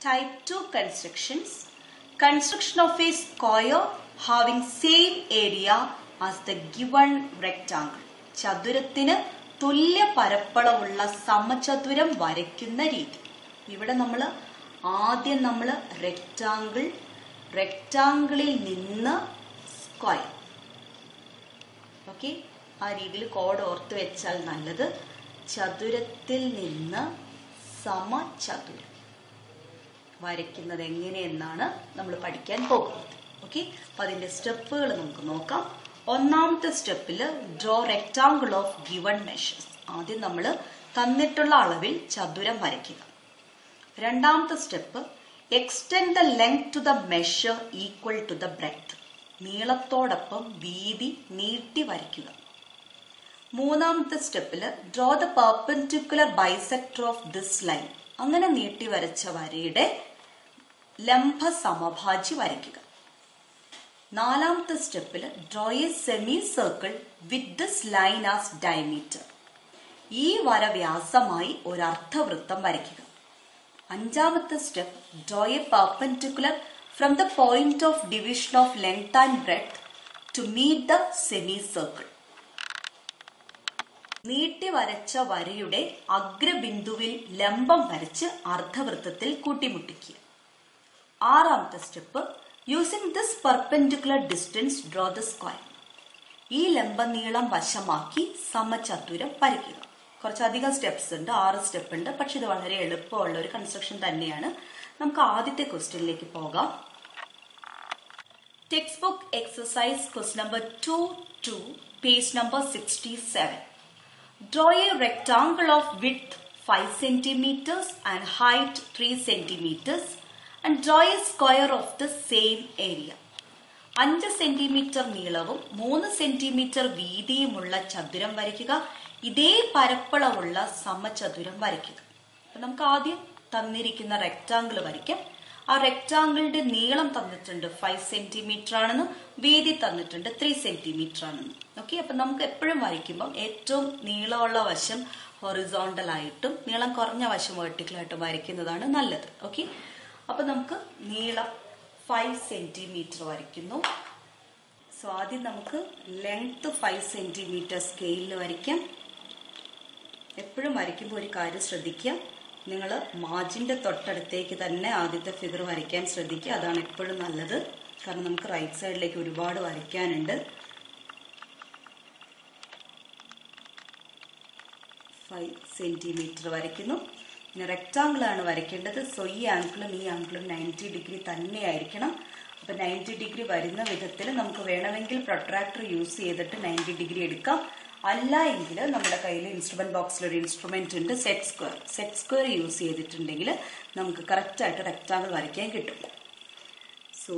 Type 2 constructions. Construction of a square having same area as the given rectangle. ചതുരത്തിന് തുല്യ പരപ്പളവുള്ള സമചതുരം വരയ്ക്കുന്ന രീതി ഇവിടെ നമ്മൾ ആദ്യം നമ്മൾ റെക്റ്റാങ്കിൾ റെക്റ്റാങ്കിളിൽ നിന്ന് സ്ക്വയർ ഓക്കെ ആ രീതിയിൽ കോഡ് ഓർത്ത് വെച്ചാൽ നല്ലത് ചതുരത്തിൽ നിന്ന് സമചതുരം വരയ്ക്കുന്നത് എങ്ങനെയെന്നാണ് നമ്മൾ പഠിക്കാൻ പോകുന്നത് ഓക്കെ അപ്പൊ അതിന്റെ സ്റ്റെപ്പുകൾ നമുക്ക് നോക്കാം ഒന്നാമത്തെ സ്റ്റെപ്പിൽ draw rectangle of given measures ആദ്യം നമ്മൾ തന്നിട്ടുള്ള അളവിൽ ചതുരം വരയ്ക്കുക രണ്ടാമത്തെ step extend the length to the measure equal to the breadth നീളത്തോടൊപ്പം വീതി നീട്ടി വരയ്ക്കുക മൂന്നാമത്തെ സ്റ്റെപ്പിൽ draw the perpendicular bisector of this line അങ്ങനെ നീട്ടി വരച്ച വരയുടെ ലംബ സമഭാജി വരയ്ക്കുക നാലാമത്തെ സ്റ്റെപ്പിൽ draw a semi circle with this line as diameter ഈ വര വ്യാസമായി ഒരു അർദ്ധവൃത്തം വരയ്ക്കുക അഞ്ചാമത്തെ step draw a perpendicular from the point of division of length and breadth to meet the semi circle നീട്ടി വരച്ച വരയുടെ അഗ്രബിന്ദുവിൽ ലംബം വരച്ച് അർദ്ധവൃത്തത്തിൽ കൂട്ടിമുട്ടിക്കുക ആറാമത്തെ step using this perpendicular distance draw the square ഈ ലംബ നീളം വശമാക്കി സമചതുരം വരയ്ക്കുക കുറച്ചധികം സ്റ്റെപ്സ് ഉണ്ട് ആറ് സ്റ്റെപ്പ് ഉണ്ട് പക്ഷെ ഇത് വളരെ എളുപ്പമുള്ള ഒരു കൺസ്ട്രക്ഷൻ തന്നെയാണ് നമുക്ക് ആദ്യത്തെ ക്വസ്റ്റ്യനിലേക്ക് പോകാം text book exercise quest number two two page number sixty seven Draw a rectangle of width 5 centimeters and height 3 centimeters and draw a square of the same area. അഞ്ച് സെന്റിമീറ്റർ നീളവും മൂന്ന് സെന്റിമീറ്റർ വീതിയുമുള്ള ചതുരം വരയ്ക്കുക ഇതേ പരപ്പളവുള്ള സമചതുരം വരയ്ക്കുക അപ്പൊ നമുക്ക് ആദ്യം തന്നിരിക്കുന്ന റെക്റ്റാങ്കിൾ വരയ്ക്കാം ആ റെക്റ്റാങ്കിളിന്റെ നീളം തന്നിട്ടുണ്ട് ഫൈവ് സെന്റിമീറ്റർ ആണെന്ന് വീതി തന്നിട്ടുണ്ട് ത്രീ സെന്റിമീറ്റർ ആണെന്ന് ഓക്കെ അപ്പൊ നമുക്ക് എപ്പോഴും വരയ്ക്കുമ്പോൾ ഏറ്റവും നീളമുള്ള വശം ഹൊറിസോണ്ടൽ ആയിട്ടും നീളം കുറഞ്ഞ വശം വെർട്ടിക്കലായിട്ടും വരയ്ക്കുന്നതാണ് നല്ലത് ഓക്കെ അപ്പൊ നമുക്ക് നീളം ഫൈവ് സെന്റിമീറ്റർ വരയ്ക്കുന്നു സോ ആദ്യം നമുക്ക് ലെങ്ത് ഫൈവ് സെന്റിമീറ്റർ സ്കെയിലിൽ വരയ്ക്കാം എപ്പോഴും വരയ്ക്കുമ്പോൾ ഒരു കാര്യം ശ്രദ്ധിക്കുക നിങ്ങൾ മാജിന്റെ തൊട്ടടുത്തേക്ക് തന്നെ ആദ്യത്തെ ഫിഗർ വരയ്ക്കാൻ ശ്രദ്ധിക്കുക അതാണ് എപ്പോഴും നല്ലത് കാരണം നമുക്ക് റൈറ്റ് സൈഡിലേക്ക് ഒരുപാട് വരയ്ക്കാനുണ്ട് ഫൈവ് സെന്റിമീറ്റർ വരയ്ക്കുന്നു പിന്നെ റെക്റ്റാങ്കിൾ ആണ് വരയ്ക്കേണ്ടത് സോ ഈ ആംഗിളും ഈ ആംഗിളും നയൻറ്റി ഡിഗ്രി തന്നെ ആയിരിക്കണം അപ്പൊ നയൻറ്റി ഡിഗ്രി വരുന്ന വിധത്തിൽ നമുക്ക് വേണമെങ്കിൽ പ്രൊട്രാക്ടർ യൂസ് ചെയ്തിട്ട് നയൻറ്റി ഡിഗ്രി എടുക്കാം അല്ല എങ്കിൽ നമ്മുടെ കയ്യിൽ ഇൻസ്ട്രുമെന്റ് ബോക്സിൽ ഒരു ഇൻസ്ട്രുമെന്റ് ഉണ്ട് set square set square use ചെയ്തിട്ടുണ്ടെങ്കിൽ നമുക്ക് കറക്റ്റ് ആയിട്ട് റെക്റ്റാങ്കിൾ വരയ്ക്കാൻ കിട്ടും സോ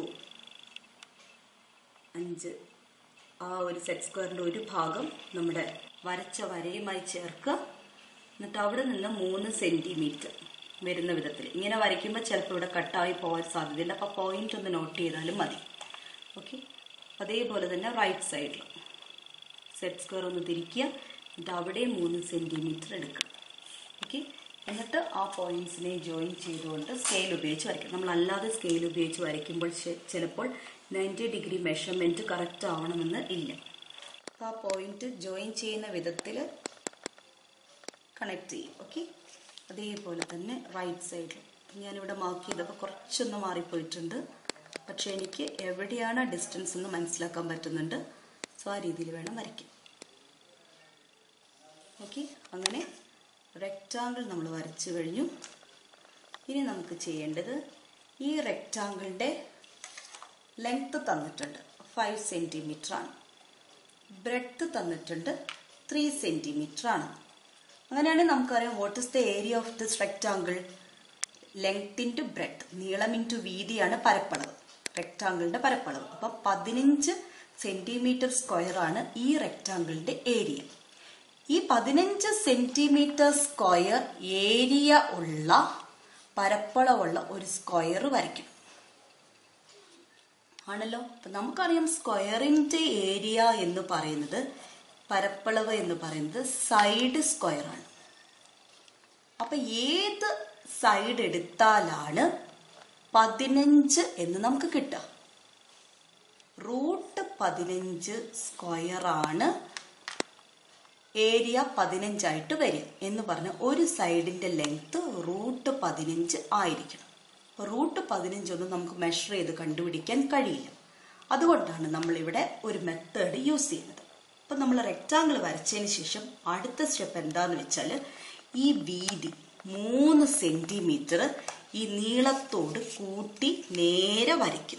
അഞ്ച് ആ ഒരു സെറ്റ് സ്ക്വയറിന്റെ ഒരു ഭാഗം നമ്മുടെ വരച്ച വരയുമായി ചേർക്കുക എന്നിട്ട് അവിടെ നിന്ന് മൂന്ന് സെന്റിമീറ്റർ വരുന്ന വിധത്തിൽ ഇങ്ങനെ വരയ്ക്കുമ്പോൾ ചിലപ്പോൾ ഇവിടെ കട്ടായി പോകാൻ സാധ്യതയുണ്ട് അപ്പോൾ പോയിന്റ് ഒന്ന് നോട്ട് ചെയ്താലും മതി ഓക്കെ അതേപോലെ തന്നെ റൈറ്റ് സൈഡിൽ സെറ്റ് സ്ക്വയർ ഒന്ന് തിരിക്കുക എന്നിട്ട് അവിടെ മൂന്ന് സെന്റിമീറ്റർ എടുക്കുക ഓക്കെ എന്നിട്ട് ആ പോയിന്റ്സിനെ ജോയിൻ ചെയ്തുകൊണ്ട് സ്കെയിൽ ഉപയോഗിച്ച് വരയ്ക്കാം നമ്മൾ അല്ലാതെ സ്കെയിൽ ഉപയോഗിച്ച് വരയ്ക്കുമ്പോൾ ചിലപ്പോൾ നയൻറ്റി ഡിഗ്രി മെഷർമെന്റ് കറക്റ്റ് ആവണമെന്ന് ഇല്ല ആ പോയിന്റ് ജോയിൻ ചെയ്യുന്ന വിധത്തിൽ കണക്ട് ചെയ്യും ഓക്കെ അതേപോലെ തന്നെ റൈറ്റ് സൈഡിൽ ഞാനിവിടെ മാർക്ക് ചെയ്തപ്പോൾ കുറച്ചൊന്ന് മാറിപ്പോയിട്ടുണ്ട് പക്ഷെ എനിക്ക് എവിടെയാണ് ഡിസ്റ്റൻസ് എന്ന് മനസ്സിലാക്കാൻ പറ്റുന്നുണ്ട് സോ ആ രീതിയിൽ വേണം വരയ്ക്കാൻ ഓക്കെ അങ്ങനെ റെക്റ്റാങ്കിൾ നമ്മൾ വരച്ചു കഴിഞ്ഞു ഇനി നമുക്ക് ചെയ്യേണ്ടത് ഈ റെക്റ്റാങ്കിളിൻ്റെ ലെങ്ത് തന്നിട്ടുണ്ട് ഫൈവ് സെൻറ്റിമീറ്റർ ആണ് ബ്രെഡ്ത്ത് തന്നിട്ടുണ്ട് ത്രീ സെൻറ്റിമീറ്റർ ആണ് അങ്ങനെയാണെങ്കിൽ നമുക്കറിയാം what is the area of this rectangle length into breadth നീളം ഇൻറ്റു വീതിയാണ് പരപ്പളവ് റെക്റ്റാങ്കിളിന്റെ പരപ്പളവ് അപ്പം പതിനഞ്ച് സെന്റിമീറ്റർ സ്ക്വയർ ആണ് ഈ റെക്റ്റാങ്കിളിന്റെ ഏരിയ ഈ പതിനഞ്ച് സെന്റിമീറ്റർ സ്ക്വയർ ഏരിയ ഉള്ള പരപ്പളവുള്ള ഒരു സ്ക്വയർ വരയ്ക്കും ആണല്ലോ അപ്പൊ നമുക്കറിയാം സ്ക്വയറിന്റെ ഏരിയ എന്ന് പറയുന്നത് പരപ്പളവ് എന്ന് പറയുന്നത് സൈഡ് സ്ക്വയർ ആണ് അപ്പൊ ഏത് സൈഡ് എടുത്താലാണ് പതിനഞ്ച് എന്ന് നമുക്ക് കിട്ടുക റൂട്ട് പതിനഞ്ച് സ്ക്വയറാണ് ഏരിയ പതിനഞ്ചായിട്ട് വരും എന്ന് പറഞ്ഞ ഒരു സൈഡിന്റെ ലെങ്ത് റൂട്ട് പതിനഞ്ച് ആയിരിക്കണം റൂട്ട് പതിനഞ്ചൊന്നും നമുക്ക് മെഷർ ചെയ്ത് കണ്ടുപിടിക്കാൻ കഴിയില്ല അതുകൊണ്ടാണ് നമ്മളിവിടെ ഒരു മെത്തേഡ് യൂസ് ചെയ്യുന്നത് അപ്പം നമ്മൾ റെക്റ്റാങ്കിൾ വരച്ചതിന് ശേഷം അടുത്ത സ്റ്റെപ്പ് എന്താന്ന് വെച്ചാൽ ഈ വീതി മൂന്ന് സെന്റിമീറ്റർ ഈ നീളത്തോട് കൂട്ടി നേരെ വരയ്ക്കുന്നു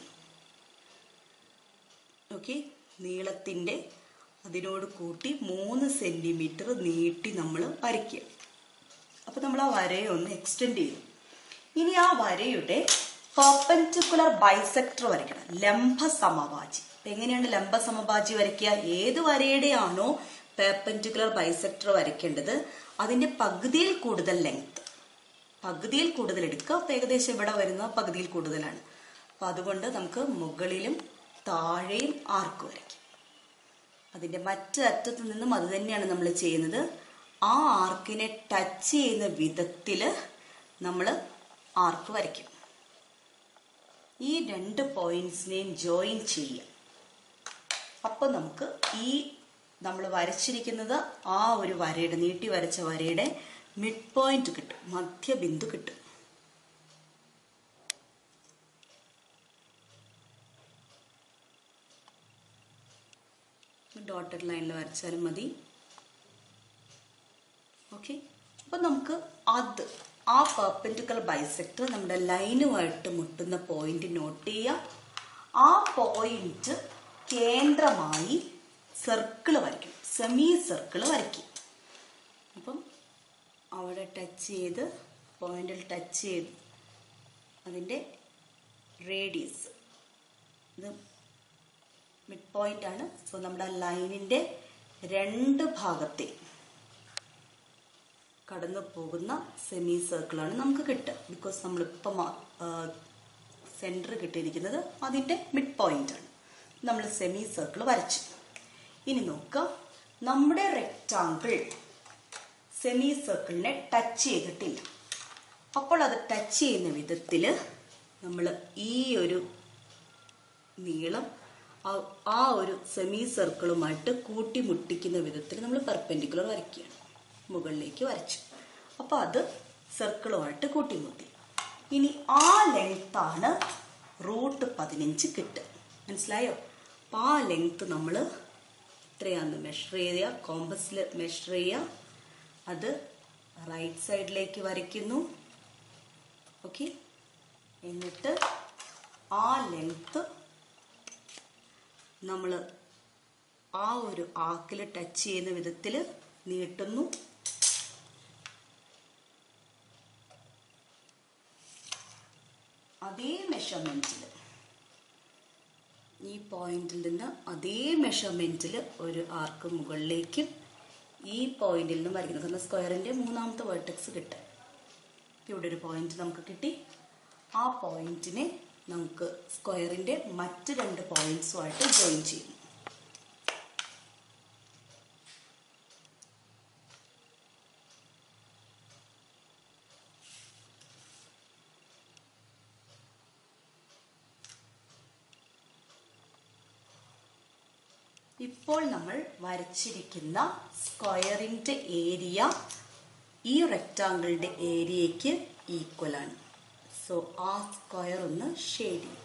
ഓക്കെ നീളത്തിന്റെ അതിനോട് കൂട്ടി മൂന്ന് സെന്റിമീറ്റർ നീട്ടി നമ്മൾ വരയ്ക്കുക അപ്പൊ നമ്മൾ ആ വരയെ ഒന്ന് എക്സ്റ്റെൻഡ് ചെയ്തു ഇനി ആ വരയുടെ പെർപെൻഡിക്കുലർ ബൈസെക്ടർ വരയ്ക്കണം ലംബ സമവാചി അപ്പൊ എങ്ങനെയാണ് ലംബ സമവാചി വരയ്ക്കുക ഏത് വരയുടെയാണോ പെർപെൻഡിക്കുലർ ബൈസെക്ടർ വരയ്ക്കേണ്ടത് അതിന്റെ പകുതിയിൽ കൂടുതൽ ലെങ്ത് പകുതിയിൽ കൂടുതൽ എടുക്കുക അപ്പൊ ഏകദേശം ഇവിടെ വരുന്ന പകുതിയിൽ കൂടുതലാണ് അപ്പൊ അതുകൊണ്ട് നമുക്ക് മുകളിലും താഴെയും ആർക്ക് വരയ്ക്കും അതിന്റെ മറ്റു അറ്റത്തു നിന്നും അത് തന്നെയാണ് നമ്മൾ ചെയ്യുന്നത് ആ ആർക്കിനെ ടച്ച് ചെയ്യുന്ന വിധത്തില് നമ്മൾ ആർക്ക് വരയ്ക്കും ഈ രണ്ട് പോയിന്റ്സിനെയും ജോയിൻ ചെയ്യാം അപ്പൊ നമുക്ക് ഈ നമ്മൾ വരച്ചിരിക്കുന്നത് ആ ഒരു വരയുടെ നീട്ടി വരച്ച വരയുടെ മിഡ് പോയിന്റ് കിട്ടും മധ്യബിന്ദു കിട്ടും ഡോട്ടഡ് ലൈനിൽ വരച്ചാലും മതി ഓക്കെ അപ്പൊ നമുക്ക് അത് ആ പെർപെൻഡിക്കുലർ ബൈസെക്ടർ നമ്മുടെ ലൈനുമായിട്ട് മുട്ടുന്ന പോയിന്റ് നോട്ട് ചെയ്യാം ആ പോയിന്റ് കേന്ദ്രമായി സർക്കിൾ വരയ്ക്കും സെമി സർക്കിൾ വരയ്ക്കും അപ്പം അവിടെ ടച്ച് ചെയ്ത് പോയിന്റിൽ ടച്ച് ചെയ്ത് അതിൻ്റെ റേഡിയസ് ഇത് മിഡ് പോയിന്റ് ആണ് സോ നമ്മുടെ ലൈനിന്റെ രണ്ട് ഭാഗത്തെ കടന്നു പോകുന്ന സെമി സർക്കിളാണ് നമുക്ക് കിട്ടുക ബിക്കോസ് നമ്മളിപ്പം സെന്റർ കിട്ടിയിരിക്കുന്നത് അതിന്റെ മിഡ് പോയിന്റ് ആണ് നമ്മൾ സെമി സർക്കിൾ വരച്ചു ഇനി നോക്കുക നമ്മുടെ റെക്റ്റാങ്കിൾ സെമി സർക്കിളിനെ ടച്ച് ചെയ്തിട്ടില്ല അപ്പോൾ അത് ടച്ച് ചെയ്യുന്ന വിധത്തിൽ നമ്മൾ ഈ ഒരു നീളം ആ- ആ ഒരു സെമി സർക്കിളുമായിട്ട് കൂട്ടിമുട്ടിക്കുന്ന വിധത്തിൽ നമ്മൾ പെർപെൻഡിക്കുലർ വരയ്ക്കുകയാണ് മുകളിലേക്ക് വരച്ചു അപ്പൊ അത് സർക്കിളുമായിട്ട് കൂട്ടിമുട്ടി ഇനി ആ ലെങ്ത് ആണ് റൂട്ട് പതിനഞ്ച് കിട്ടുക മനസ്സിലായോ അപ്പൊ ആ ലെങ്ത് നമ്മൾ എത്രയാന്ന് മെഷർ ചെയ്യുക കോമ്പസിൽ മെഷർ ചെയ്യുക അത് റൈറ്റ് സൈഡിലേക്ക് വരയ്ക്കുന്നു ഓക്കെ എന്നിട്ട് ആ ലെങ്ത് നമ്മൾ ആ ഒരു ആക്കിൽ ടച്ച് ചെയ്യുന്ന വിധത്തിൽ നീട്ടുന്നു അതേ മെഷർമെന്റിൽ ഈ പോയിന്റിൽ നിന്ന് അതേ മെഷർമെന്റിൽ ഒരു ആർക്ക് മുകളിലേക്കും ഈ പോയിന്റിൽ നിന്നും വരയ്ക്കുന്നു കാരണം സ്ക്വയറിന്റെ മൂന്നാമത്തെ വേർട്ടെക്സ് കിട്ടും ഇവിടെ ഒരു പോയിന്റ് നമുക്ക് കിട്ടി ആ പോയിന്റിനെ നമുക്ക് സ്ക്വയറിന്റെ മറ്റ് രണ്ട് പോയിന്റ്സുമായിട്ട് ജോയിൻ ചെയ്യുന്നു ഇപ്പോൾ നമ്മൾ വരച്ചിരിക്കുന്ന സ്ക്വയറിന്റെ ഏരിയ ഈ റെക്റ്റാങ്കിളിന്റെ ഏരിയയ്ക്ക് ഈക്വൽ ആണ് സോ ആ സ്ക്വയർ ഒന്ന് ഷെയ്ഡ് ചെയ്യും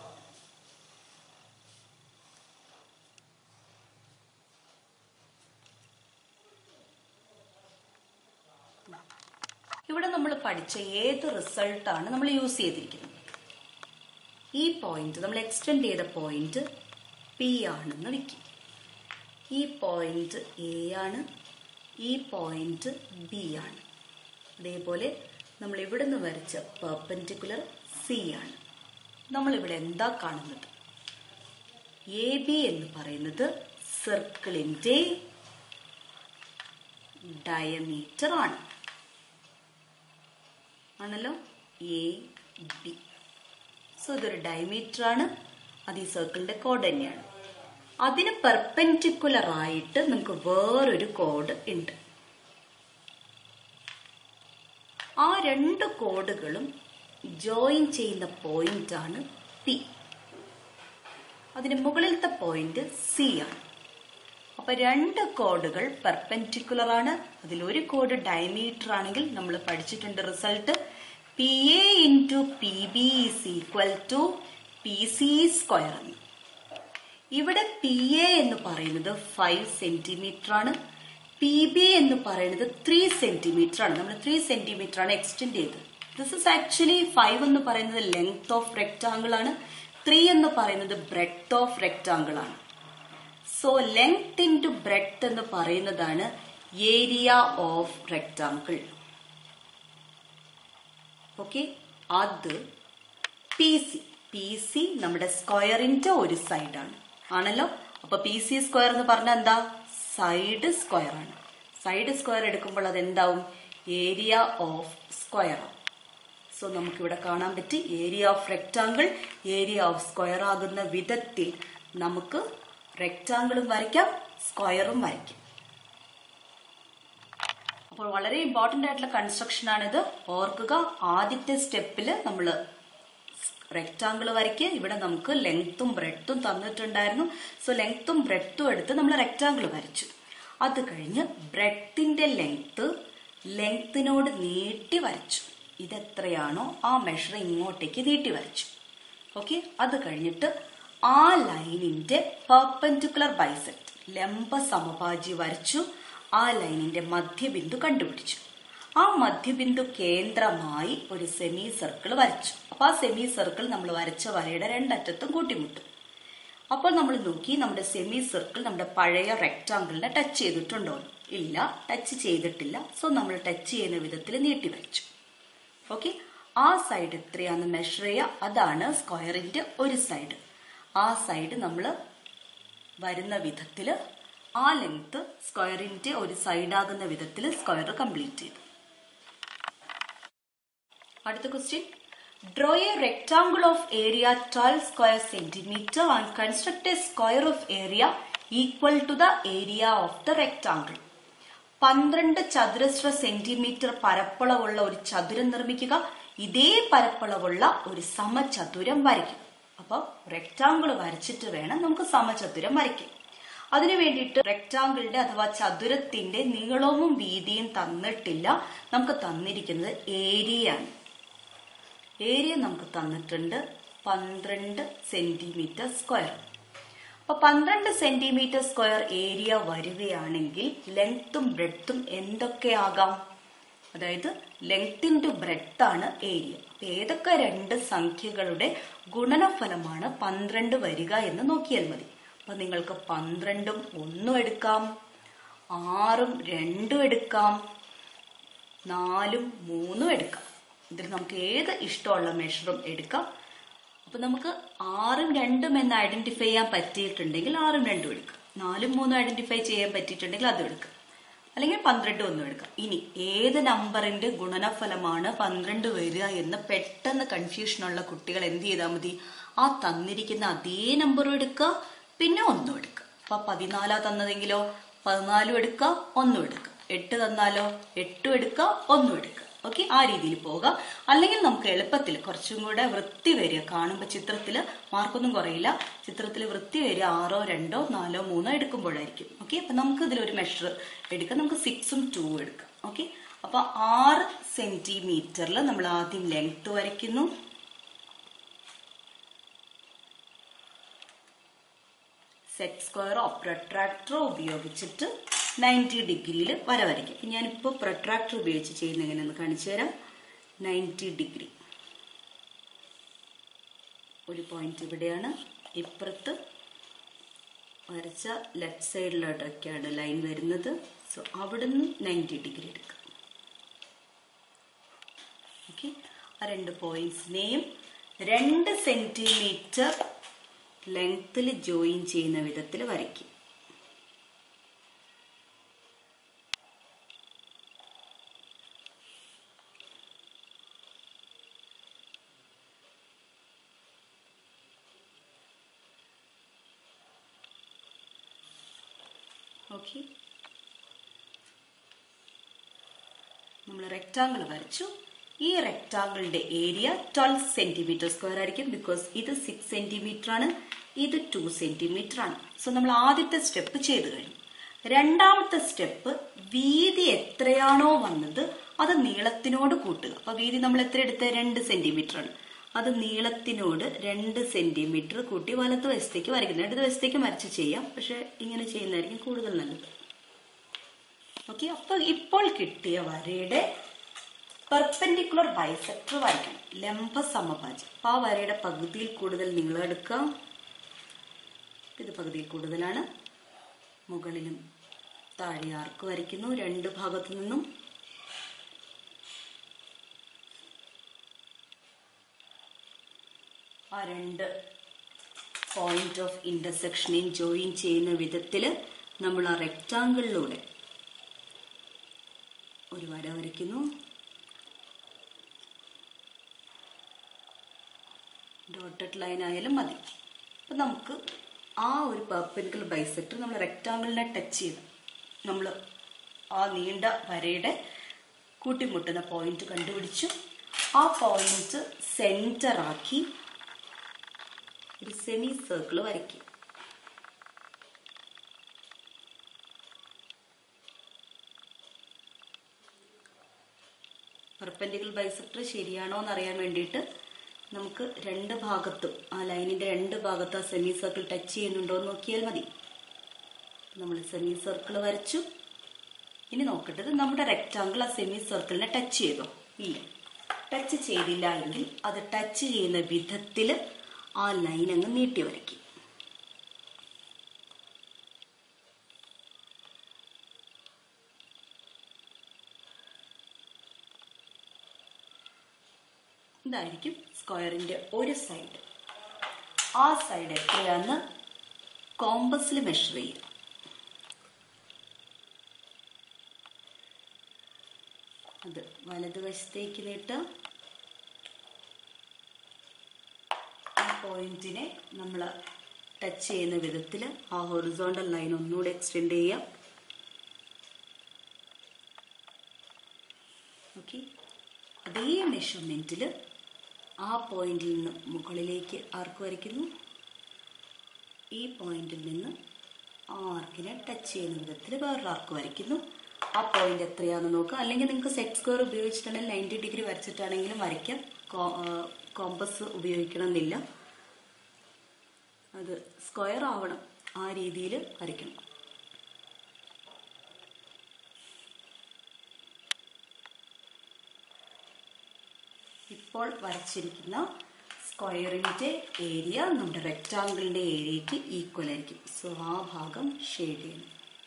ഇവിടെ നമ്മൾ പഠിച്ച ഏത് റിസൾട്ടാണ് നമ്മൾ യൂസ് ചെയ്തിരിക്കുന്നത് ഈ പോയിന്റ് നമ്മൾ എക്സ്റ്റെൻഡ് ചെയ്ത പോയിന്റ് പി ആണെന്ന് വെക്കും ഈ പോയിന്റ് എ ആണ് ഈ പോയിന്റ് ബി ആണ് അതേപോലെ നമ്മൾ ഇവിടെ നിന്ന് വരച്ച പെർപെൻഡിക്കുലർ സി ആണ് നമ്മളിവിടെ എന്താ കാണുന്നത് എ ബി എന്ന് പറയുന്നത് സർക്കിളിന്റെ ഡയമീറ്റർ ആണ് ആണല്ലോ എ ബി സോ ഇതൊരു ഡയമീറ്റർ ആണ് അത് ഈ സർക്കിളിന്റെ കോഡ് തന്നെയാണ് അതിന് പെർപെൻഡിക്കുലർ ആയിട്ട് നമുക്ക് വേറൊരു കോഡ് ഉണ്ട് ആ രണ്ട് കോഡുകളും ജോയിൻ ചെയ്യുന്ന പോയിന്റ് ആണ് പി അതിന് മുകളിലത്തെ പോയിന്റ് സി ആണ് അപ്പൊ രണ്ട് കോഡുകൾ പെർപെൻഡിക്കുലർ ആണ് അതിൽ ഒരു കോഡ് ഡയമീറ്റർ ആണെങ്കിൽ നമ്മൾ പഠിച്ചിട്ടുണ്ട് result P A into P B is equal to P C square എന്ന് ഇവിടെ പി എ എന്ന് പറയുന്നത് ഫൈവ് സെന്റിമീറ്റർ ആണ് പി ബി എന്ന് പറയുന്നത് ത്രീ സെന്റിമീറ്റർ ആണ് നമ്മൾ ത്രീ സെന്റിമീറ്റർ ആണ് എക്സ്റ്റെൻഡ് ചെയ്തത് ദിസ് ഇസ് ആക്ച്വലി ഫൈവ് എന്ന് പറയുന്നത് ലെങ്ത് ഓഫ് റെക്ടാങ്കിൾ ആണ് ത്രീ എന്ന് പറയുന്നത് ബ്രെഡ് ഓഫ് റെക്ടാങ്കിൾ ആണ് സോ ലെങ്ത് ഇൻറ്റു ബ്രെഡ് എന്ന് പറയുന്നതാണ് ഏരിയ ഓഫ് റെക്ടാങ്കിൾ ഓക്കെ അത് പി സി പി സി നമ്മുടെ സ്ക്വയറിന്റെ ഒരു സൈഡാണ് ആണല്ലോ അപ്പൊ പി സി സ്ക്വയർ എന്ന് പറഞ്ഞാൽ എന്താ സൈഡ് സ്ക്വയർ ആണ് സൈഡ് സ്ക്വയർ എടുക്കുമ്പോൾ അത് എന്താവും ഏരിയ ഓഫ് സ്ക്വയർ ആവും സോ നമുക്കിവിടെ കാണാൻ പറ്റി area of rectangle area of square ആകുന്ന വിധത്തിൽ നമുക്ക് റെക്ടാങ്കിളും വരയ്ക്കാം സ്ക്വയറും വരയ്ക്കാം അപ്പോൾ വളരെ ഇമ്പോർട്ടന്റ് ആയിട്ടുള്ള കൺസ്ട്രക്ഷൻ ആണിത് ഓർക്കുക ആദ്യത്തെ സ്റ്റെപ്പിൽ നമ്മൾ റെക്ടാങ്കിൾ വരയ്ക്കുക ഇവിടെ നമുക്ക് ലെങ്ത്തും ബ്രെഡ്ത്തും തന്നിട്ടുണ്ടായിരുന്നു സോ ലെങ്ത്തും ബ്രെഡ്ത്തും എടുത്ത് നമ്മൾ റെക്ടാങ്കിൾ വരച്ചു അത് കഴിഞ്ഞ് ബ്രെഡ്ത്തിന്റെ ലെങ്ത്ത് ലെങ്ത്തിനോട് നീട്ടി വരച്ചു ഇതെത്രയാണോ ആ മെഷർ ഇങ്ങോട്ടേക്ക് നീട്ടി വരച്ചു ഓക്കെ അത് കഴിഞ്ഞിട്ട് ആ ലൈനിന്റെ പെർപെൻഡിക്കുലർ ബൈസെക്ട് ലംബ സമഭാജി വരച്ചു ആ ലൈനിന്റെ മധ്യബിന്ദു കണ്ടുപിടിച്ചു ആ മധ്യബിന്ദു കേന്ദ്രമായി ഒരു സെമി സർക്കിൾ വരച്ചു അപ്പൊ ആ സെമി സർക്കിൾ നമ്മൾ വരച്ച വരയുടെ രണ്ടറ്റത്തും കൂട്ടിമുട്ടും അപ്പോൾ നമ്മൾ നോക്കി നമ്മുടെ സെമി സർക്കിൾ നമ്മുടെ പഴയ റെക്ടാങ്കിളിനെ ടച്ച് ചെയ്തിട്ടുണ്ടോ ഇല്ല ടച്ച് ചെയ്തിട്ടില്ല സോ നമ്മൾ ടച്ച് ചെയ്യുന്ന വിധത്തിൽ നീട്ടി വരച്ചു ഓക്കെ ആ സൈഡ് എത്രയാന്ന് മെഷർ ചെയ്യുക അതാണ് സ്ക്വയറിന്റെ ഒരു സൈഡ് ആ സൈഡ് നമ്മൾ വരുന്ന വിധത്തിൽ ആ ലെങ്ത് സ്ക്വയറിന്റെ ഒരു സൈഡാകുന്ന വിധത്തിൽ സ്ക്വയർ കംപ്ലീറ്റ് ചെയ്തു അടുത്ത question draw a rectangle of area twelve square centimetre and construct a square of area equal to the area of the rectangle പന്ത്രണ്ട് ചതുരശ്ര സെന്റിമീറ്റർ പരപ്പളവുള്ള ഒരു ചതുരം നിർമ്മിക്കുക ഇതേ പരപ്പളവുള്ള ഒരു സമചതുരം വരയ്ക്കുക അപ്പോൾ റെക്ടാങ്കിൾ വരച്ചിട്ട് വേണം നമുക്ക് സമചതുരം വരയ്ക്കാൻ അതിനു വേണ്ടിയിട്ട് റെക്ടാങ്കിളിന്റെ അഥവാ ചതുരത്തിന്റെ നീളവും വീതിയും തന്നിട്ടില്ല നമുക്ക് തന്നിരിക്കുന്നത് ഏരിയ ആണ് ഏരിയ നമുക്ക് തന്നിട്ടുണ്ട് പന്ത്രണ്ട് സെന്റിമീറ്റർ സ്ക്വയർ അപ്പൊ പന്ത്രണ്ട് സെന്റിമീറ്റർ സ്ക്വയർ ഏരിയ വരികയാണെങ്കിൽ ലെങ്ത്തും ബ്രെഡ്ത്തും എന്തൊക്കെയാകാം അതായത് ലെങ്ത് ഇൻറ്റു ബ്രെഡ് ആണ് ഏരിയ അപ്പൊ ഏതൊക്കെ രണ്ട് സംഖ്യകളുടെ ഗുണനഫലമാണ് പന്ത്രണ്ട് വരിക എന്ന് നോക്കിയാൽ മതി അപ്പൊ നിങ്ങൾക്ക് പന്ത്രണ്ടും ഒന്നും എടുക്കാം ആറും രണ്ടും എടുക്കാം നാലും മൂന്നും എടുക്കാം ഇതിൽ നമുക്ക് ഏത് ഇഷ്ടമുള്ള മെഷറും എടുക്കാം അപ്പൊ നമുക്ക് ആറും രണ്ടും എന്ന് ഐഡന്റിഫൈ ചെയ്യാൻ പറ്റിയിട്ടുണ്ടെങ്കിൽ ആറും രണ്ടും എടുക്കാം നാലും മൂന്നും ഐഡന്റിഫൈ ചെയ്യാൻ പറ്റിയിട്ടുണ്ടെങ്കിൽ അതും എടുക്കാം അല്ലെങ്കിൽ പന്ത്രണ്ട് ഒന്നും എടുക്കാം ഇനി ഏത് നമ്പറിന്റെ ഗുണനഫലമാണ് പന്ത്രണ്ട് വരിക എന്ന് പെട്ടെന്ന് കൺഫ്യൂഷൻ ഉള്ള കുട്ടികൾ എന്ത് ചെയ്താൽ മതി ആ തന്നിരിക്കുന്ന അതേ നമ്പറും എടുക്കുക പിന്നെ ഒന്നും എടുക്കുക അപ്പൊ പതിനാലാ തന്നതെങ്കിലോ പതിനാലും എടുക്കുക ഒന്നും എടുക്കുക എട്ട് തന്നാലോ എട്ടും എടുക്കുക ഒന്നും എടുക്കുക ഓക്കെ ആ രീതിയിൽ പോകാം അല്ലെങ്കിൽ നമുക്ക് എളുപ്പത്തിൽ കുറച്ചും കൂടെ വൃത്തി വരിക കാണുമ്പോൾ ചിത്രത്തിൽ മാർക്കൊന്നും കുറയില്ല ചിത്രത്തിൽ വൃത്തി വരിക ആറോ രണ്ടോ നാലോ മൂന്നോ എടുക്കുമ്പോഴായിരിക്കും ഓക്കെ അപ്പൊ നമുക്ക് ഇതിലൊരു മെഷർ എടുക്കാം നമുക്ക് സിക്സും ടൂ എടുക്കാം ഓക്കെ അപ്പൊ ആറ് സെന്റിമീറ്ററിൽ നമ്മൾ ആദ്യം ലെങ്ത് വരയ്ക്കുന്നു സെറ്റ് സ്ക്വയറോ പ്രൊട്രാക്ടറോ ഉപയോഗിച്ചിട്ട് നയൻറ്റി ഡിഗ്രിയിൽ വര വരയ്ക്കും അപ്പം ഞാനിപ്പോൾ പ്രൊട്രാക്ടർ ഉപയോഗിച്ച് ചെയ്യുന്ന എങ്ങനെയെന്ന് കാണിച്ചു തരാം നയൻറ്റി ഡിഗ്രി ഒരു പോയിന്റ് ഇവിടെയാണ് ഇപ്പുറത്ത് വരച്ച ലെഫ്റ്റ് സൈഡിലോട്ടൊക്കെയാണ് ലൈൻ വരുന്നത് സോ അവിടുന്ന് നയൻറ്റി ഡിഗ്രി എടുക്കുക ഓക്കെ ആ രണ്ട് പോയിന്റ്സിനെയും രണ്ട് സെന്റിമീറ്റർ ലെങ്ത്തിൽ ജോയിൻ ചെയ്യുന്ന വിധത്തിൽ വരയ്ക്കും ഓക്കെ നമ്മൾ റെക്റ്റാങ്കിൾ വരച്ചു ഈ റെക്ടാങ്കിളിന്റെ ഏരിയ ട്വൽവ് സെന്റിമീറ്റർ സ്ക്വയർ ആയിരിക്കും ബിക്കോസ് ഇത് സിക്സ് സെന്റിമീറ്റർ ആണ് ഇത് ടു സെന്റിമീറ്റർ ആണ് സോ നമ്മൾ ആദ്യത്തെ സ്റ്റെപ്പ് ചെയ്തു കഴിഞ്ഞു രണ്ടാമത്തെ സ്റ്റെപ്പ് വീതി എത്രയാണോ വന്നത് അത് നീളത്തിനോട് കൂട്ടുക അപ്പൊ വീതി നമ്മൾ എത്ര എടുത്ത് രണ്ട് സെന്റിമീറ്റർ ആണ് അത് നീളത്തിനോട് രണ്ട് സെന്റിമീറ്റർ കൂട്ടി വലത് വശത്തേക്ക് വരയ്ക്കുന്നത് ഇടത് വശത്തേക്ക് വരച്ച് ചെയ്യാം പക്ഷെ ഇങ്ങനെ ചെയ്യുന്നതായിരിക്കും കൂടുതൽ നല്ലത് ഓക്കെ അപ്പൊ ഇപ്പോൾ കിട്ടിയ വരയുടെ പെർപെൻഡിക്കുലർ ബൈസെക്ടർ വരയ്ക്കണം ലംബ സമഭാജം അപ്പൊ ആ വരയുടെ പകുതിയിൽ കൂടുതൽ നീളം എടുക്കാം ഇത് പകുതിയിൽ കൂടുതലാണ് മുകളിലും താഴെ ആർക്ക് വരയ്ക്കുന്നു രണ്ട് ഭാഗത്തു നിന്നും ആ രണ്ട് പോയിന്റ് ഓഫ് ഇന്റർസെക്ഷനെയും ജോയിൻ ചെയ്യുന്ന വിധത്തിൽ നമ്മൾ ആ റെക്റ്റാങ്കിളിലൂടെ ഒരു വര വരയ്ക്കുന്നു ഡോട്ടഡ് ലൈൻ ആയാലും മതി അപ്പം നമുക്ക് ആ ഒരു പെർപെൻഡിക്കുലർ ബൈസെക്ടർ നമ്മൾ റെക്റ്റാങ്കിളിനെ ടച്ച് ചെയ്ത് നമ്മൾ ആ നീണ്ട വരയുടെ കൂട്ടിമുട്ടുന്ന പോയിന്റ് കണ്ടുപിടിച്ചു ആ പോയിന്റ് സെന്റർ ആക്കി ഒരു സെമി സർക്കിൾ വരയ്ക്കും പെർപെൻഡിക്കുലർ ബൈസെക്ടർ ശരിയാണോ എന്ന് അറിയാൻ വേണ്ടിയിട്ട് നമുക്ക് രണ്ട് ഭാഗത്തും ആ ലൈനിന്റെ രണ്ട് ഭാഗത്തും ആ സെമി സർക്കിൾ ടച്ച് ചെയ്യുന്നുണ്ടോ എന്ന് നോക്കിയാൽ മതി നമ്മൾ സെമി സർക്കിൾ വരച്ചു ഇനി നോക്കേണ്ടത് നമ്മുടെ റെക്റ്റാങ്കിൾ ആ സെമി സർക്കിളിനെ ടച്ച് ചെയ്തോ ഇല്ല ടച്ച് ചെയ്തില്ല എങ്കിൽ അത് ടച്ച് ചെയ്യുന്ന വിധത്തിൽ ആ ലൈൻ അങ്ങ് നീട്ടി വരയ്ക്കും ഇതായിരിക്കും സ്ക്വയറിന്റെ ഒരു സൈഡ് ആ സൈഡ് എത്രയാന്ന് കോമ്പസിൽ മെഷർ ചെയ്യുക അത് വലതുവശത്തേക്ക് നീട്ടാം ആ പോയിന്റിനെ നമ്മൾ ടച്ച് ചെയ്യുന്ന വിധത്തിൽ ആ ഹൊറിസോണ്ടൽ ലൈൻ ഒന്നുകൂടെ എക്സ്റ്റെൻഡ് ചെയ്യാം ഓക്കെ അതേ മെഷർമെന്റിൽ ആ പോയിന്റിൽ നിന്ന് മുകളിലേക്ക് ആർക്ക് വരയ്ക്കുന്നു ഈ പോയിന്റിൽ നിന്ന് ആ ആർക്കിനെ ടച്ച് ചെയ്യുന്ന വിധത്തിൽ വേറൊരു ആർക്ക് വരയ്ക്കുന്നു ആ പോയിന്റ് എത്രയാണെന്ന് നോക്കുക അല്ലെങ്കിൽ നിങ്ങൾക്ക് സെറ്റ് സ്ക്വയർ ഉപയോഗിച്ചിട്ടുണ്ടെങ്കിൽ നയൻറ്റി ഡിഗ്രി വരച്ചിട്ടാണെങ്കിലും വരയ്ക്കാം കോമ്പസ് ഉപയോഗിക്കണമെന്നില്ല അത് സ്ക്വയർ ആവണം ആ രീതിയിൽ വരയ്ക്കണം ഇപ്പോൾ വരച്ചിരിക്കുന്ന സ്ക്വയറിന്റെ ഏരിയ നമ്മുടെ റെക്റ്റാങ്കിളിന്റെ ഏരിയക്ക് ഈക്വൽ ആയിരിക്കും സോ ആ ഭാഗം ഷെയ്ഡ് ചെയ്യണം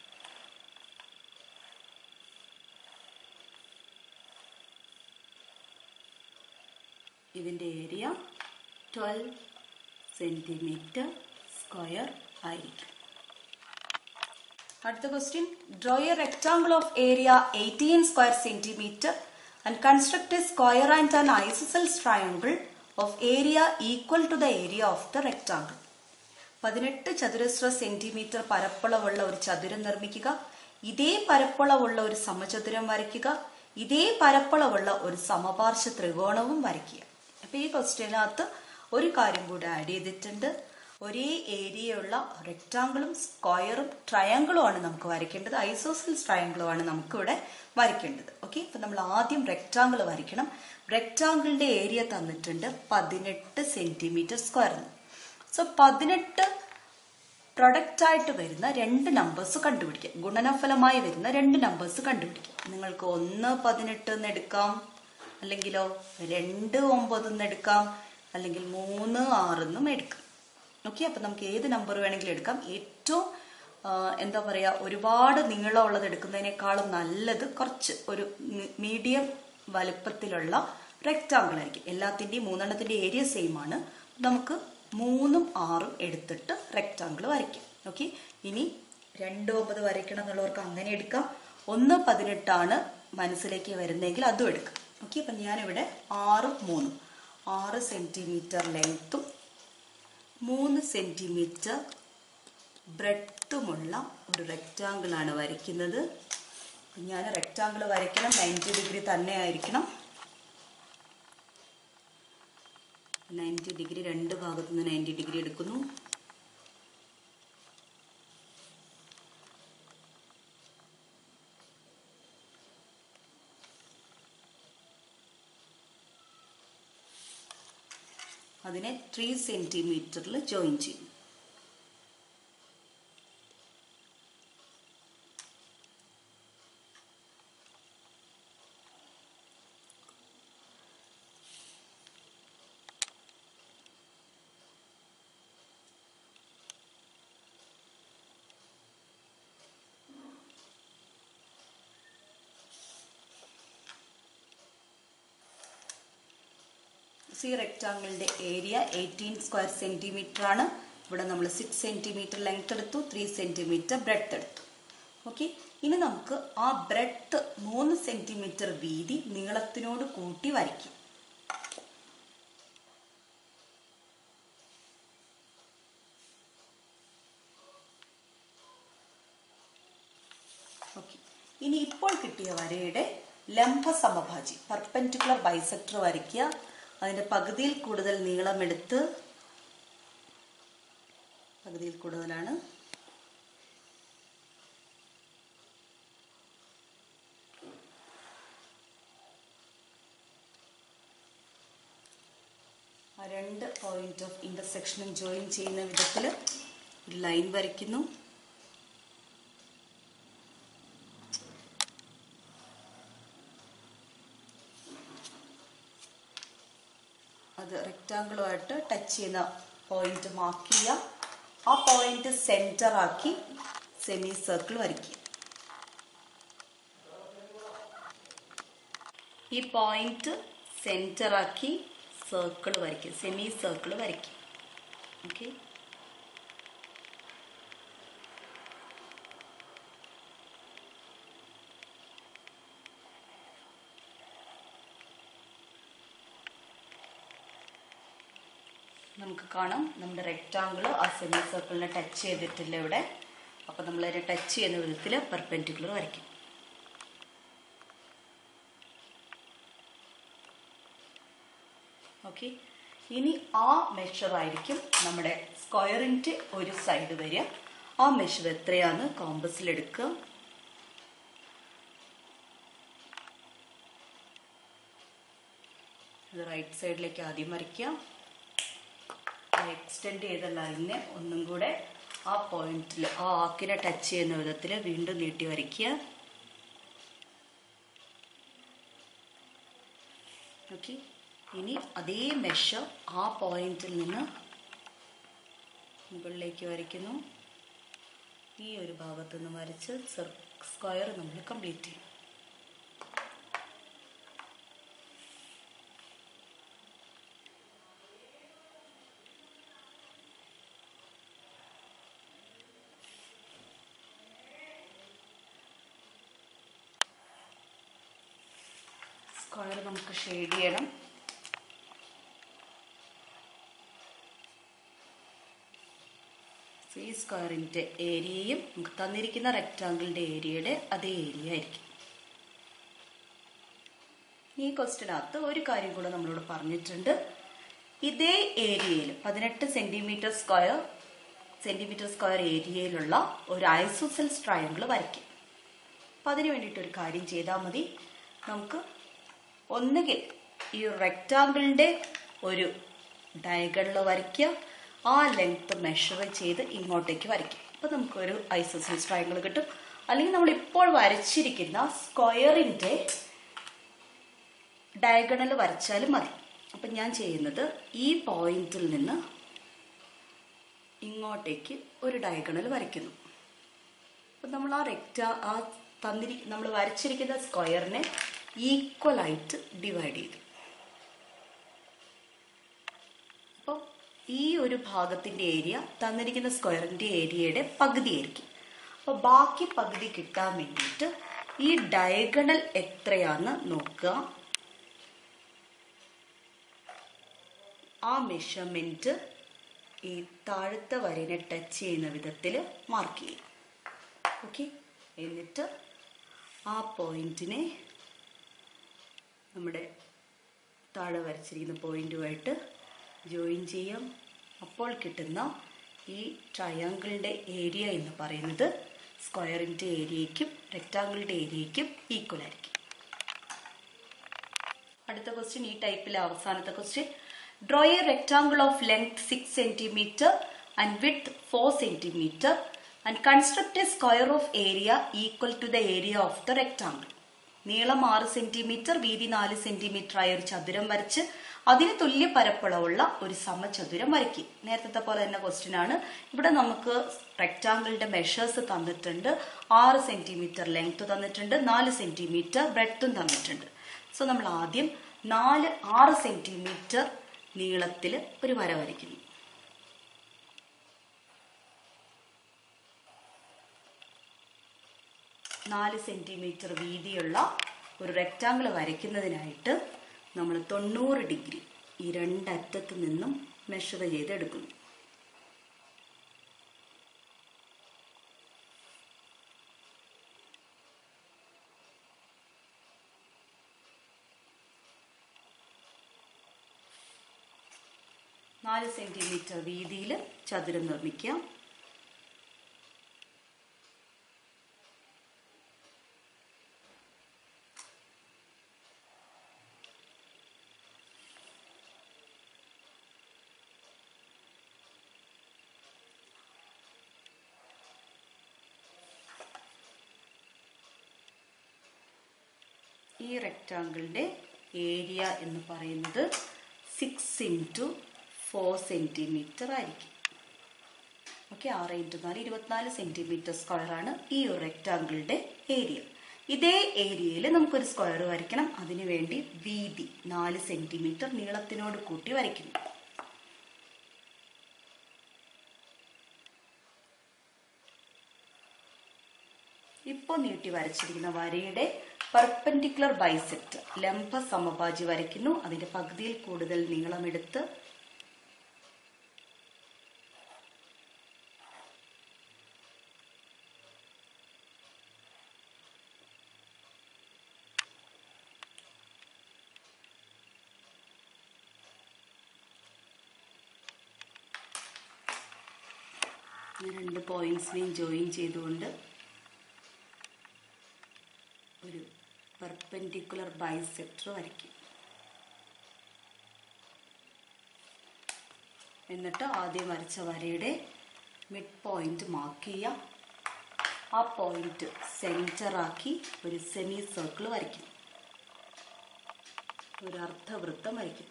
ഇതിന്റെ ഏരിയ ട്വൽവ് സെന്റിമീറ്റർ സ്ക്വയർ ആയിരിക്കും അടുത്ത question draw a rectangle of area eighteen square centimetre and construct a square and an isosceles triangle of area equal to the area of the rectangle പതിനെട്ട് ചതുരശ്ര centimetre പരപ്പളവുള്ള ഒരു ചതുരം നിർമ്മിക്കുക ഇതേ പരപ്പളവുള്ള ഒരു സമചതുരം വരയ്ക്കുക ഇതേ പരപ്പളവുള്ള ഒരു സമപാർശ്വ ത്രികോണവും വരയ്ക്കുക അപ്പൊ ഈ ക്വസ്റ്റ്യനകത്ത് ഒരു കാര്യം കൂടെ ആഡ് ചെയ്തിട്ടുണ്ട് ഒരേ ഏരിയയുള്ള റെക്റ്റാങ്കിളും സ്ക്വയറും ട്രയാങ്കിളും ആണ് നമുക്ക് വരയ്ക്കേണ്ടത് ഐസോസിൽസ് ട്രയാങ്കിളും ആണ് നമുക്ക് ഇവിടെ വരയ്ക്കേണ്ടത് ഓക്കെ അപ്പൊ നമ്മൾ ആദ്യം റെക്റ്റാങ്കിൾ വരയ്ക്കണം റെക്റ്റാങ്കിളിന്റെ ഏരിയ തന്നിട്ടുണ്ട് പതിനെട്ട് സെന്റിമീറ്റർ സ്ക്വയർ സോ പതിനെട്ട് പ്രൊഡക്റ്റ് ആയിട്ട് വരുന്ന രണ്ട് നമ്പേഴ്സ് കണ്ടുപിടിക്കുക ഗുണനഫലമായി വരുന്ന രണ്ട് നമ്പേഴ്സ് കണ്ടുപിടിക്കുക നിങ്ങൾക്ക് ഒന്ന് പതിനെട്ട് എന്ന് എടുക്കാം അല്ലെങ്കിലോ രണ്ട് ഒമ്പത് എന്ന് എടുക്കാം അല്ലെങ്കിൽ മൂന്ന് ആറ് എന്നും എടുക്കാം ഓക്കെ അപ്പൊ നമുക്ക് ഏത് നമ്പർ വേണമെങ്കിലും എടുക്കാം ഏറ്റവും ആ, എന്താ പറയാ ഒരുപാട് നീളമുള്ളത് എടുക്കുന്നതിനേക്കാളും നല്ലത് കുറച്ച് ഒരു മീഡിയം വലുപ്പത്തിലുള്ള റെക്റ്റാങ്കിൾ ആയിരിക്കും എല്ലാത്തിന്റെയും മൂന്നെണ്ണത്തിന്റെ ഏരിയ സെയിം ആണ് നമുക്ക് മൂന്നും ആറും എടുത്തിട്ട് റെക്റ്റാങ്കിൾ വരയ്ക്കാം ഓക്കെ ഇനി രണ്ട് ഒമ്പത് വരയ്ക്കണം എന്നുള്ളവർക്ക് അങ്ങനെ എടുക്കാം ഒന്ന് പതിനെട്ടാണ് മനസ്സിലേക്ക് വരുന്നതെങ്കിൽ അതും എടുക്കാം ഓക്കെ അപ്പം ഞാനിവിടെ ആറും മൂന്നും ആറ് സെന്റിമീറ്റർ ലെങ്ത്തും മൂന്ന് സെന്റിമീറ്റർ ബ്രെഡ്ത്തുമുള്ള ഒരു റെക്റ്റാങ്കിൾ ആണ് വരയ്ക്കുന്നത് ഞാൻ റെക്റ്റാങ്കിൾ വരയ്ക്കണം നയൻറ്റി ഡിഗ്രി തന്നെ ആയിരിക്കണം നയൻറ്റി ഡിഗ്രി രണ്ട് ഭാഗത്തു നിന്ന് നയൻറ്റി ഡിഗ്രി എടുക്കുന്നു അതിനെ ത്രീ സെന്റിമീറ്ററിൽ ജോയിൻ ചെയ്യും സി റെക്റ്റാങ്കിളിന്റെ ഏരിയ എയ്റ്റീൻ സ്ക്വയർ സെന്റിമീറ്റർ ആണ് ഇവിടെ നമ്മൾ സിക്സ് സെന്റിമീറ്റർ ലെങ്ത് എടുത്തു ത്രീ സെന്റിമീറ്റർ ബ്രെഡ് എടുത്തു ഓക്കെ ഇനി നമുക്ക് ആ ബ്രെഡ് മൂന്ന് സെന്റിമീറ്റർ വീതി നീളത്തിനോട് കൂട്ടി വരയ്ക്കും ഓക്കെ ഇനി ഇപ്പോൾ കിട്ടിയ വരയുടെ ലംബ സമഭാജി പെർപെൻഡിക്കുലർ ബൈസെക്ടർ വരയ്ക്കുക അതിന്റെ പകുതിയിൽ കൂടുതൽ നീളമെടുത്ത് പകുതിയിൽ കൂടുതലാണ് ആ രണ്ട് പോയിന്റ് ഓഫ് ഇന്റർസെക്ഷനും ജോയിൻ ചെയ്യുന്ന വിധത്തിൽ ഒരു ലൈൻ വരയ്ക്കുന്നു അത് റെക്റ്റാങ്കിളുമായിട്ട് ടച്ച് ചെയ്യുന്ന പോയിന്റ് മാർക്ക് ചെയ്യാം ആ പോയിന്റ് സെന്റർ ആക്കി സെമി സർക്കിൾ വരയ്ക്കുക ഈ പോയിന്റ് സെന്റർ ആക്കി സർക്കിൾ വരയ്ക്കുക സെമി സർക്കിൾ വരയ്ക്കുക ഓക്കെ നമുക്ക് കാണാം നമ്മുടെ റെക്റ്റാങ്കിൾ ആ സെമി സർക്കിളിനെ ടച്ച് ചെയ്തിട്ടില്ല ഇവിടെ അപ്പോൾ നമ്മൾ അതിനെ ടച്ച് ചെയ്യുന്ന വിധത്തിൽ പെർപെൻഡിക്കുലർ വരയ്ക്കും ഓക്കെ ഇനി ആ മെഷർ ആയിരിക്കും നമ്മുടെ സ്ക്വയറിൻ്റെ ഒരു സൈഡ് വരിക ആ മെഷർ എത്രയാണ് കോമ്പസിൽ എടുക്കുക ഇത് റൈറ്റ് സൈഡിലേക്ക് ആദ്യം വരയ്ക്കുക എക്സ്റ്റെൻഡ് ചെയ്ത ലൈനിനെ ഒന്നും കൂടെ ആ പോയിന്റിൽ ആ ആക്കിനെ ടച്ച് ചെയ്യുന്ന വിധത്തിൽ വീണ്ടും നീട്ടി വരയ്ക്കുക ഓക്കെ ഇനി അതേ മെഷർ ആ പോയിന്റിൽ നിന്ന് മുകളിലേക്ക് വരയ്ക്കുന്നു ഈ ഒരു ഭാഗത്ത് നിന്ന് വരച്ച് സ്ക്വയർ നമ്മൾ കംപ്ലീറ്റ് ചെയ്യും സ്ക്വയർ നമുക്ക് ഷെയ്ഡ് ചെയ്യണം ഈ സ്ക്വയറിൻ്റെ ഏരിയയും നമുക്ക് തന്നിരിക്കുന്ന റെക്റ്റാങ്കിളിൻ്റെ ഏരിയയുടെ അതേ ഏരിയ ആയിരിക്കും ഈ ക്വസ്റ്റിനകത്ത് ഒരു കാര്യം കൂടെ നമ്മളോട് പറഞ്ഞിട്ടുണ്ട് ഇതേ ഏരിയയിൽ പതിനെട്ട് സെന്റിമീറ്റർ സ്ക്വയർ സെന്റിമീറ്റർ സ്ക്വയർ ഏരിയയിലുള്ള ഒരു ഐസോസെൽസ് ട്രയാങ്കിൾ വരയ്ക്കും അപ്പം അതിന് വേണ്ടിയിട്ട് ഒരു കാര്യം ചെയ്താൽ മതി നമുക്ക് ഒന്നുകിൽ ഈ റെക്റ്റാങ്കിളിൻ്റെ ഒരു ഡയഗണിൽ വരയ്ക്കുക ആ ലെങ്ത് മെഷർ ചെയ്ത് ഇങ്ങോട്ടേക്ക് വരയ്ക്കും അപ്പോൾ നമുക്കൊരു ഐസോസെൽസ് ട്രയാങ്കിൾ കിട്ടും അല്ലെങ്കിൽ നമ്മൾ ഇപ്പോൾ വരച്ചിരിക്കുന്ന സ്ക്വയറിൻ്റെ ഡയഗണൽ വരച്ചാലും മതി അപ്പം ഞാൻ ചെയ്യുന്നത് ഈ പോയിന്റിൽ നിന്ന് ഇങ്ങോട്ടേക്ക് ഒരു ഡയഗണൽ വരയ്ക്കുന്നു അപ്പം നമ്മൾ ആ റെക്റ്റ ആ തന്നിരി നമ്മൾ വരച്ചിരിക്കുന്ന സ്ക്വയറിനെ ഈക്വൽ ആയിട്ട് ഡിവൈഡ് ചെയ്തു അപ്പോൾ ഈ ഒരു ഭാഗത്തിന്റെ ഏരിയ തന്നിരിക്കുന്ന സ്ക്വയറിന്റെ ഏരിയയുടെ പകുതിയായിരിക്കും അപ്പോൾ ബാക്കി പകുതി കിട്ടാൻ വേണ്ടിയിട്ട് ഈ ഡയഗണൽ എത്രയാന്ന് നോക്കുക ആ മെഷർമെന്റ് ഈ താഴത്തെ വരനെ ടച്ച് ചെയ്യുന്ന വിധത്തിൽ മാർക്ക് ചെയ്യും ഓക്കെ എന്നിട്ട് ആ പോയിന്റിനെ നമ്മുടെ താഴെ വരച്ചിരിക്കുന്ന പോയിന്റുമായിട്ട് ജോയിൻ ചെയ്യാം അപ്പോൾ കിട്ടുന്ന ഈ ട്രയാങ്കിളിൻ്റെ ഏരിയ എന്ന് പറയുന്നത് സ്ക്വയറിൻ്റെ ഏരിയയ്ക്കും റെക്റ്റാങ്കിളിൻ്റെ ഏരിയയ്ക്കും ഈക്വൽ ആയിരിക്കും അടുത്ത ക്വസ്റ്റ്യൻ ഈ ടൈപ്പിലെ അവസാനത്തെ question draw a rectangle of length six centimetre and width four centimetre and construct a square of area equal to the area of the rectangle നീളം ആറ് സെന്റിമീറ്റർ വീതി നാല് സെന്റിമീറ്റർ ആയ ഒരു ചതുരം വരച്ച് അതിന് തുല്യ പരപ്പളവുള്ള ഒരു സമചതുരം വരയ്ക്കും നേരത്തെ പോലെ തന്നെ ക്വസ്റ്റ്യൻ ആണ് ഇവിടെ നമുക്ക് റെക്ടാങ്കിളിന്റെ മെഷേഴ്സ് തന്നിട്ടുണ്ട് ആറ് സെന്റിമീറ്റർ ലെങ്ത് തന്നിട്ടുണ്ട് നാല് സെന്റിമീറ്റർ ബ്രെഡ്ത്തും തന്നിട്ടുണ്ട് സോ നമ്മൾ ആദ്യം നാല് ആറ് സെന്റിമീറ്റർ നീളത്തിൽ ഒരു വര വരയ്ക്കുന്നു നാല് സെന്റിമീറ്റർ വീതിയുള്ള ഒരു റെക്റ്റാങ്കിൾ വരയ്ക്കുന്നതിനായിട്ട് നമ്മൾ തൊണ്ണൂറ് ഡിഗ്രി ഈ രണ്ടറ്റത്ത് നിന്നും മെഷർ ചെയ്തെടുക്കുന്നു നാല് സെന്റിമീറ്റർ വീതിയിൽ ചതുരം നിർമ്മിക്കാം ഈ റെക്റ്റാങ്കിളിന്റെ ഏരിയ എന്ന് പറയുന്നത് സിക്സ് ഇൻറ്റു ഫോർ സെന്റിമീറ്റർ ആയിരിക്കും ഓക്കെ ആറ് ഇൻറ്റു നാല് ഇരുപത്തിനാല് സെന്റിമീറ്റർ സ്ക്വയർ ആണ് ഈ ഒരു റെക്റ്റാങ്കിളിന്റെ ഏരിയ ഇതേ ഏരിയയിൽ നമുക്കൊരു സ്ക്വയർ വരയ്ക്കണം അതിനുവേണ്ടി വീതി നാല് സെന്റിമീറ്റർ നീളത്തിനോട് കൂട്ടി വരയ്ക്കുന്നു ഇപ്പോൾ നീട്ടി വരച്ചിരിക്കുന്ന വരയുടെ പെർപെൻഡിക്കുലർ ബൈസെക്ട് ലംബ സമഭാജി വരയ്ക്കുന്നു അതിന്റെ പകുതിയിൽ കൂടുതൽ നീളമെടുത്ത് ഈ രണ്ട് പോയിന്റ്സിനെയും ജോയിൻ ചെയ്തുകൊണ്ട് ഒരു പെർപെൻഡിക്കുലർ ബൈസെക്ടർ വരയ്ക്കും എന്നിട്ട് ആദ്യം വരച്ച വരയുടെ മിഡ് പോയിന്റ് മാർക്ക് ചെയ്യാം ആ പോയിന്റ് സെൻറ്ററാക്കി ഒരു സെമി സർക്കിൾ വരയ്ക്കും ഒരു അർദ്ധവൃത്തം വരയ്ക്കും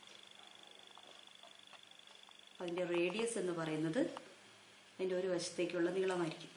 അതിൻ്റെ റേഡിയസ് എന്ന് പറയുന്നത് അതിൻ്റെ ഒരു വശത്തേക്കുള്ള നീളമായിരിക്കും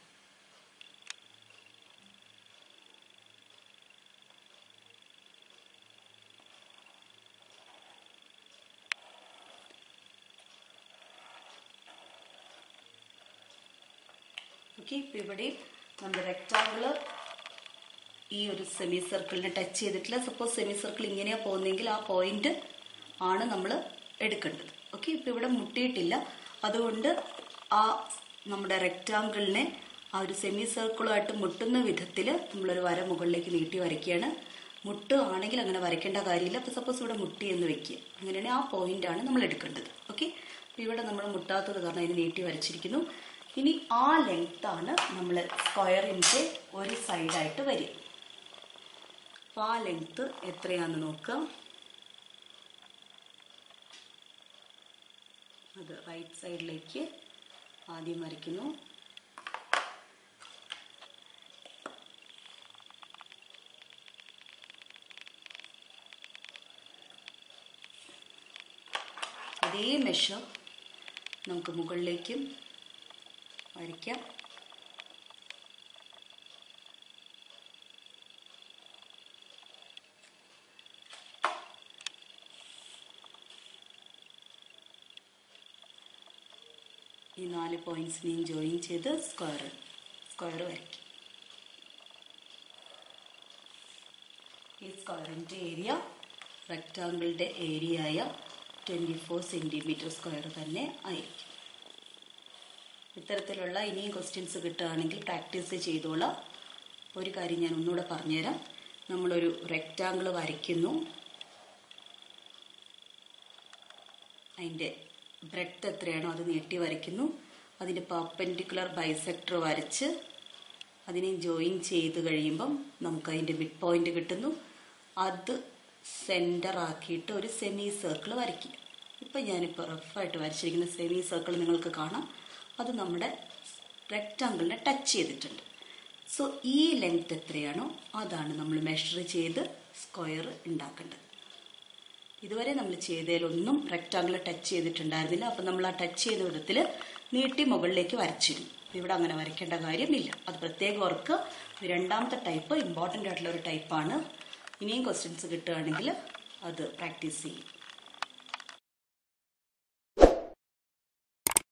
ഓക്കെ ഇപ്പം ഇവിടെ നമ്മുടെ റെക്റ്റാങ്കിള് ഈ ഒരു സെമി സർക്കിളിനെ ടച്ച് ചെയ്തിട്ടില്ല സപ്പോസ് സെമി സർക്കിൾ ഇങ്ങനെയാ പോകുന്നെങ്കിൽ ആ പോയിന്റ് ആണ് നമ്മൾ എടുക്കേണ്ടത് ഓക്കെ ഇപ്പം ഇവിടെ മുട്ടിയിട്ടില്ല അതുകൊണ്ട് ആ നമ്മുടെ റെക്റ്റാങ്കിളിനെ ആ ഒരു സെമി സർക്കിളുമായിട്ട് മുട്ടുന്ന വിധത്തിൽ നമ്മളൊരു വര മുകളിലേക്ക് നീട്ടി വരയ്ക്കുകയാണ് മുട്ട് ആണെങ്കിൽ അങ്ങനെ വരയ്ക്കേണ്ട കാര്യമില്ല അപ്പോൾ സപ്പോസ് ഇവിടെ മുട്ടി എന്ന് വെക്കുക അങ്ങനെയാണെങ്കിൽ ആ പോയിന്റ് ആണ് നമ്മൾ എടുക്കേണ്ടത് ഓക്കെ ഇവിടെ നമ്മൾ മുട്ടാത്തത് കാരണം അതിന് നീട്ടി വരച്ചിരിക്കുന്നു ഇനി ആ ലെങ്ത് ആണ് നമ്മൾ സ്ക്വയറിൻ്റെ ഒരു സൈഡായിട്ട് വരിക അപ്പോൾ ആ ലെങ്ത് എത്രയാണെന്ന് നോക്കാം അത് റൈറ്റ് സൈഡിലേക്ക് ആദ്യം വരയ്ക്കുന്നു അതേ മെഷർ നമുക്ക് മുകളിലേക്കും വരയ്ക്കാം ഈ നാല് പോയിന്റ്സിനെയും ജോയിൻ ചെയ്ത് സ്ക്വയർ സ്ക്വയർ വരയ്ക്കും ഈ സ്ക്വയറിൻ്റെ ഏരിയ റെക്റ്റാങ്കിളിൻ്റെ ഏരിയ ആയ ട്വൻറ്റി ഫോർ സെൻറ്റിമീറ്റർ സ്ക്വയർ തന്നെ ആയിരിക്കും ഇത്തരത്തിലുള്ള ഇനിയും ക്വസ്റ്റ്യൻസ് കിട്ടുകയാണെങ്കിൽ പ്രാക്ടീസ് ചെയ്തോളാം ഒരു കാര്യം ഞാൻ ഒന്നുകൂടെ പറഞ്ഞുതരാം നമ്മളൊരു റെക്റ്റാങ്കിൾ വരയ്ക്കുന്നു അതിൻ്റെ ബ്രെഡ്ത്ത് എത്രയാണോ അത് നീട്ടി വരയ്ക്കുന്നു അതിൻ്റെ പെർപെൻഡിക്കുലർ ബൈസെക്ടർ വരച്ച് അതിനെ ജോയിൻ ചെയ്ത് കഴിയുമ്പം നമുക്ക് അതിൻ്റെ മിഡ് പോയിന്റ് കിട്ടുന്നു അത് സെൻറ്റർ ആക്കിയിട്ട് ഒരു സെമി സർക്കിൾ വരയ്ക്കുക ഇപ്പം ഞാനിപ്പോൾ റഫായിട്ട് വരച്ചിരിക്കുന്ന സെമി സർക്കിൾ നിങ്ങൾക്ക് കാണാം അത് നമ്മുടെ റെക്റ്റാങ്കിളിനെ ടച്ച് ചെയ്തിട്ടുണ്ട് സോ ഈ ലെങ്ത് എത്രയാണോ അതാണ് നമ്മൾ മെഷർ ചെയ്ത് സ്ക്വയർ ഉണ്ടാക്കേണ്ടത് ഇതുവരെ നമ്മൾ ചെയ്തതിലൊന്നും റെക്റ്റാങ്കിൾ ടച്ച് ചെയ്തിട്ടുണ്ടായിരുന്നില്ല അപ്പം നമ്മൾ ആ ടച്ച് ചെയ്ത വിധത്തിൽ നീട്ടി മുകളിലേക്ക് വരച്ചിരുന്നു ഇവിടെ അങ്ങനെ വരയ്ക്കേണ്ട കാര്യമില്ല അത് പ്രത്യേകം ഓർക്ക് രണ്ടാമത്തെ ടൈപ്പ് ഇമ്പോർട്ടൻ്റ് ആയിട്ടുള്ള ഒരു ടൈപ്പാണ് ഇനിയും ക്വസ്റ്റ്യൻസ് കിട്ടുകയാണെങ്കിൽ അത് പ്രാക്ടീസ് ചെയ്യും